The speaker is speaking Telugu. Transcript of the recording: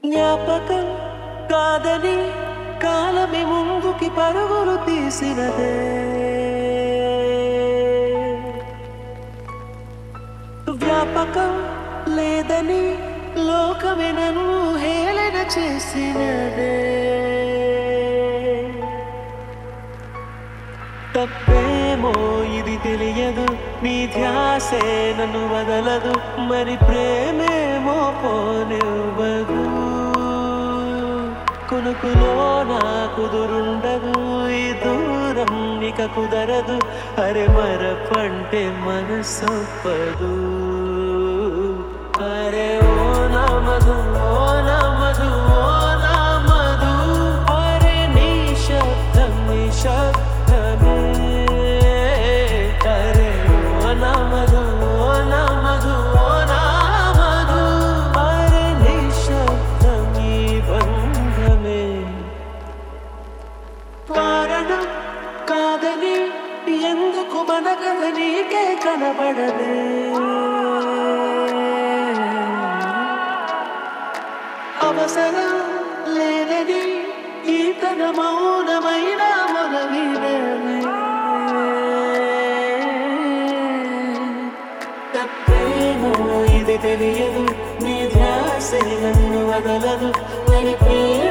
జ్ఞాపకం కాదని కాలమే ముందుకి పరుగులు తీసినదే వ్యాపకం లేదని లోకమే నన్ను హేళన చేసినదే తప్పేమో ఇది తెలియదు నీ ధ్యాసే నన్ను వదలదు మరి ప్రేమేమో పోనివ్వదు కునుకులో నా కుదురుండదు ఈ దూరం ఇక కుదరదు అరే మరపంటే మనసొప్పదు అరే ఓ నమదు ఓ నమదు ఓ నమదు అరే నీ శబ్దం నీ శబ్దమే అరే ఓ నమదు ఓ నమదు ఓ నమదు అరే నీ శబ్దం ఈ బంధమే కారణం కాదని ఎందుకు మన కథ నీకే కనబడదే అవసరం లేదని ఈ తన మౌనమైన మన తప్పేమో ఇది తెలియదు నీ ధ్యాస నన్ను వదలదు మరి ప్రేమ